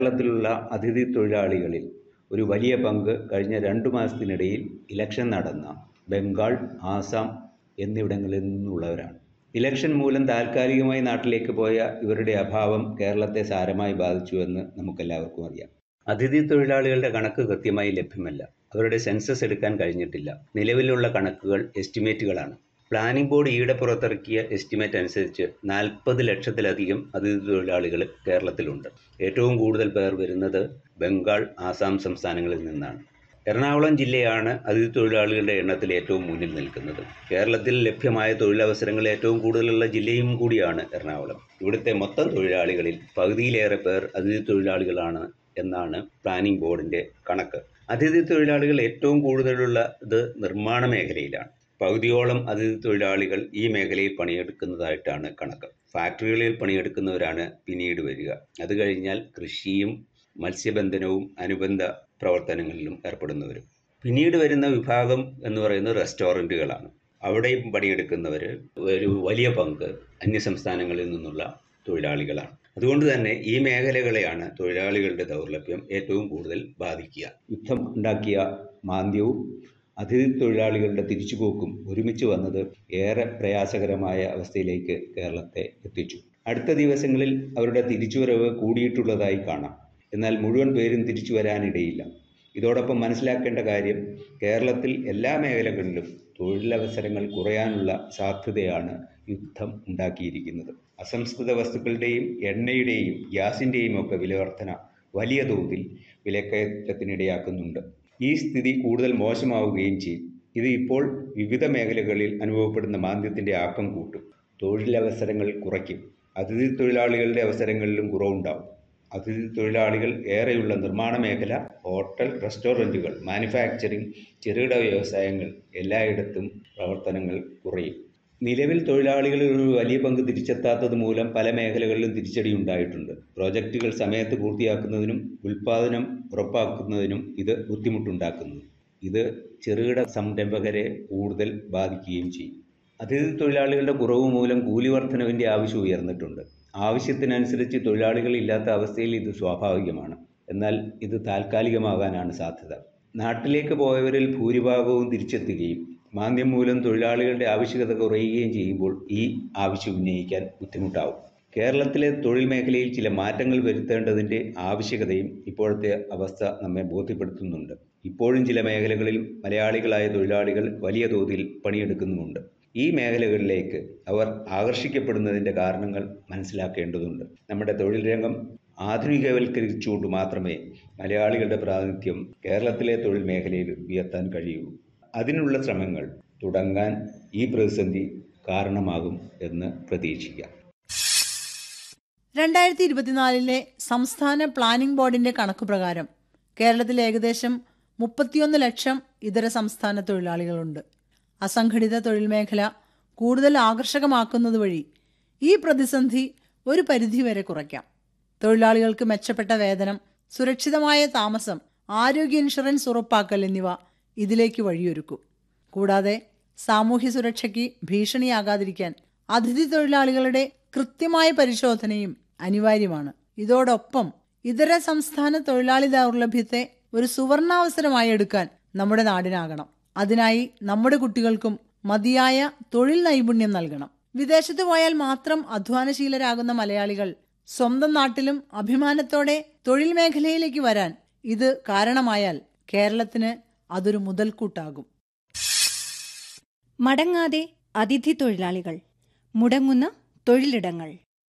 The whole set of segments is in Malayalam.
കേരളത്തിലുള്ള അതിഥി തൊഴിലാളികളിൽ ഒരു വലിയ പങ്ക് കഴിഞ്ഞ രണ്ടു മാസത്തിനിടയിൽ ഇലക്ഷൻ നടന്ന ബംഗാൾ ആസാം എന്നിവിടങ്ങളിൽ നിന്നുള്ളവരാണ് ഇലക്ഷൻ മൂലം താൽക്കാലികമായി നാട്ടിലേക്ക് പോയ ഇവരുടെ അഭാവം കേരളത്തെ സാരമായി ബാധിച്ചുവെന്ന് നമുക്കെല്ലാവർക്കും അറിയാം അതിഥി തൊഴിലാളികളുടെ കണക്ക് കൃത്യമായി ലഭ്യമല്ല അവരുടെ സെൻസസ് എടുക്കാൻ കഴിഞ്ഞിട്ടില്ല നിലവിലുള്ള കണക്കുകൾ എസ്റ്റിമേറ്റുകളാണ് പ്ലാനിംഗ് ബോർഡ് ഈയിടെ പുറത്തിറക്കിയ എസ്റ്റിമേറ്റ് അനുസരിച്ച് നാൽപ്പത് ലക്ഷത്തിലധികം അതിഥി തൊഴിലാളികൾ കേരളത്തിലുണ്ട് ഏറ്റവും കൂടുതൽ പേർ വരുന്നത് ബംഗാൾ ആസാം സംസ്ഥാനങ്ങളിൽ നിന്നാണ് എറണാകുളം ജില്ലയാണ് അതിഥി തൊഴിലാളികളുടെ എണ്ണത്തിൽ ഏറ്റവും മുന്നിൽ നിൽക്കുന്നത് കേരളത്തിൽ ലഭ്യമായ തൊഴിലവസരങ്ങൾ ഏറ്റവും കൂടുതലുള്ള ജില്ലയും കൂടിയാണ് എറണാകുളം ഇവിടുത്തെ മൊത്തം തൊഴിലാളികളിൽ പകുതിയിലേറെ പേർ അതിഥി തൊഴിലാളികളാണ് എന്നാണ് പ്ലാനിംഗ് ബോർഡിന്റെ കണക്ക് അതിഥി തൊഴിലാളികൾ ഏറ്റവും കൂടുതലുള്ളത് നിർമ്മാണ മേഖലയിലാണ് പകുതിയോളം അതിഥി തൊഴിലാളികൾ ഈ മേഖലയിൽ പണിയെടുക്കുന്നതായിട്ടാണ് കണക്ക് ഫാക്ടറികളിൽ പണിയെടുക്കുന്നവരാണ് പിന്നീട് വരിക അത് കഴിഞ്ഞാൽ കൃഷിയും മത്സ്യബന്ധനവും അനുബന്ധ പ്രവർത്തനങ്ങളിലും ഏർപ്പെടുന്നവരും പിന്നീട് വരുന്ന വിഭാഗം എന്ന് പറയുന്നത് റെസ്റ്റോറൻറ്റുകളാണ് അവിടെയും പണിയെടുക്കുന്നവർ ഒരു വലിയ പങ്ക് അന്യസംസ്ഥാനങ്ങളിൽ നിന്നുള്ള തൊഴിലാളികളാണ് അതുകൊണ്ട് തന്നെ ഈ മേഖലകളെയാണ് തൊഴിലാളികളുടെ ദൗർലഭ്യം ഏറ്റവും കൂടുതൽ ബാധിക്കുക യുദ്ധം ഉണ്ടാക്കിയ മാന്ദ്യവും അതിഥി തൊഴിലാളികളുടെ തിരിച്ചുപോക്കും ഒരുമിച്ച് വന്നത് ഏറെ പ്രയാസകരമായ അവസ്ഥയിലേക്ക് കേരളത്തെ എത്തിച്ചു അടുത്ത ദിവസങ്ങളിൽ അവരുടെ തിരിച്ചുവരവ് കൂടിയിട്ടുള്ളതായി കാണാം എന്നാൽ മുഴുവൻ പേരും തിരിച്ചു വരാനിടയില്ല ഇതോടൊപ്പം മനസ്സിലാക്കേണ്ട കാര്യം കേരളത്തിൽ എല്ലാ മേഖലകളിലും തൊഴിലവസരങ്ങൾ കുറയാനുള്ള സാധ്യതയാണ് യുദ്ധം ഉണ്ടാക്കിയിരിക്കുന്നത് അസംസ്കൃത വസ്തുക്കളുടെയും എണ്ണയുടെയും ഗ്യാസിൻ്റെയും ഒക്കെ വിലവർധന വലിയ തോതിൽ വിലക്കയറ്റത്തിനിടയാക്കുന്നുണ്ട് ഈ സ്ഥിതി കൂടുതൽ മോശമാവുകയും ചെയ്യും ഇത് ഇപ്പോൾ വിവിധ മേഖലകളിൽ അനുഭവപ്പെടുന്ന മാന്ദ്യത്തിൻ്റെ ആക്കം കൂട്ടും തൊഴിലവസരങ്ങൾ കുറയ്ക്കും അതിഥി തൊഴിലാളികളുടെ അവസരങ്ങളിലും കുറവുണ്ടാവും അതിഥി തൊഴിലാളികൾ ഏറെയുള്ള നിർമ്മാണ മേഖല ഹോട്ടൽ റെസ്റ്റോറൻറ്റുകൾ മാനുഫാക്ചറിംഗ് ചെറുകിട വ്യവസായങ്ങൾ എല്ലായിടത്തും പ്രവർത്തനങ്ങൾ കുറയും നിലവിൽ തൊഴിലാളികളിൽ ഒരു വലിയ പങ്ക് തിരിച്ചെത്താത്തത് മൂലം പല മേഖലകളിലും തിരിച്ചടി ഉണ്ടായിട്ടുണ്ട് പ്രോജക്റ്റുകൾ സമയത്ത് പൂർത്തിയാക്കുന്നതിനും ഉൽപ്പാദനം ഉറപ്പാക്കുന്നതിനും ഇത് ബുദ്ധിമുട്ടുണ്ടാക്കുന്നു ഇത് ചെറുകിട സംരംഭകരെ കൂടുതൽ ബാധിക്കുകയും ചെയ്യും അതിഥി തൊഴിലാളികളുടെ കുറവ് മൂലം കൂലി വർധനവിൻ്റെ ആവശ്യം ഉയർന്നിട്ടുണ്ട് ആവശ്യത്തിനനുസരിച്ച് തൊഴിലാളികൾ ഇല്ലാത്ത അവസ്ഥയിൽ ഇത് സ്വാഭാവികമാണ് എന്നാൽ ഇത് താൽക്കാലികമാകാനാണ് സാധ്യത നാട്ടിലേക്ക് പോയവരിൽ ഭൂരിഭാഗവും തിരിച്ചെത്തുകയും മാന്ദ്യം മൂലം തൊഴിലാളികളുടെ ആവശ്യകത കുറയുകയും ചെയ്യുമ്പോൾ ഈ ആവശ്യം ഉന്നയിക്കാൻ ബുദ്ധിമുട്ടാവും കേരളത്തിലെ തൊഴിൽ മേഖലയിൽ ചില മാറ്റങ്ങൾ വരുത്തേണ്ടതിൻ്റെ ആവശ്യകതയും ഇപ്പോഴത്തെ അവസ്ഥ നമ്മെ ബോധ്യപ്പെടുത്തുന്നുണ്ട് ഇപ്പോഴും ചില മേഖലകളിൽ മലയാളികളായ തൊഴിലാളികൾ വലിയ തോതിൽ പണിയെടുക്കുന്നുമുണ്ട് ഈ മേഖലകളിലേക്ക് അവർ ആകർഷിക്കപ്പെടുന്നതിൻ്റെ കാരണങ്ങൾ മനസ്സിലാക്കേണ്ടതുണ്ട് നമ്മുടെ തൊഴിൽ രംഗം ആധുനികവൽക്കരിച്ചുകൊണ്ട് മാത്രമേ മലയാളികളുടെ പ്രാതിനിധ്യം കേരളത്തിലെ തൊഴിൽ മേഖലയിൽ ഉയർത്താൻ കഴിയൂ അതിനുള്ള ശ്രമങ്ങൾ തുടങ്ങാൻ ഈ പ്രതിസന്ധി കാരണമാകും എന്ന് പ്രതീക്ഷിക്കാം രണ്ടായിരത്തി ഇരുപത്തിനാലിലെ സംസ്ഥാന പ്ലാനിംഗ് ബോർഡിന്റെ കണക്കുപ്രകാരം കേരളത്തിൽ ഏകദേശം മുപ്പത്തിയൊന്ന് ലക്ഷം ഇതര സംസ്ഥാന തൊഴിലാളികളുണ്ട് അസംഘടിത തൊഴിൽ മേഖല കൂടുതൽ ആകർഷകമാക്കുന്നത് വഴി ഈ പ്രതിസന്ധി ഒരു പരിധിവരെ കുറയ്ക്കാം തൊഴിലാളികൾക്ക് മെച്ചപ്പെട്ട വേതനം സുരക്ഷിതമായ താമസം ആരോഗ്യ ഇൻഷുറൻസ് ഉറപ്പാക്കൽ എന്നിവ ഇതിലേക്ക് വഴിയൊരുക്കും കൂടാതെ സാമൂഹ്യ സുരക്ഷയ്ക്ക് ഭീഷണിയാകാതിരിക്കാൻ അതിഥി തൊഴിലാളികളുടെ കൃത്യമായ പരിശോധനയും അനിവാര്യമാണ് ഇതോടൊപ്പം ഇതര സംസ്ഥാന തൊഴിലാളി ദൗർലഭ്യത്തെ ഒരു സുവർണാവസരമായി എടുക്കാൻ നമ്മുടെ നാടിനാകണം അതിനായി നമ്മുടെ കുട്ടികൾക്കും മതിയായ തൊഴിൽ നൈപുണ്യം നൽകണം വിദേശത്ത് പോയാൽ മാത്രം അധ്വാനശീലരാകുന്ന മലയാളികൾ സ്വന്തം നാട്ടിലും അഭിമാനത്തോടെ തൊഴിൽ മേഖലയിലേക്ക് വരാൻ ഇത് കാരണമായാൽ കേരളത്തിന് അതൊരു മുതൽക്കൂട്ടാകും മടങ്ങാതെ അതിഥി തൊഴിലാളികൾ മുടങ്ങുന്ന തൊഴിലിടങ്ങൾ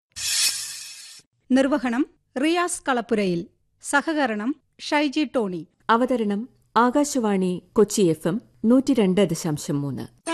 നിർവഹണം റിയാസ് കളപ്പുരയിൽ സഹകരണം ഷൈജി ടോണി അവതരണം ആകാശവാണി കൊച്ചി എഫ് എം നൂറ്റി രണ്ട് ദശാംശം മൂന്ന്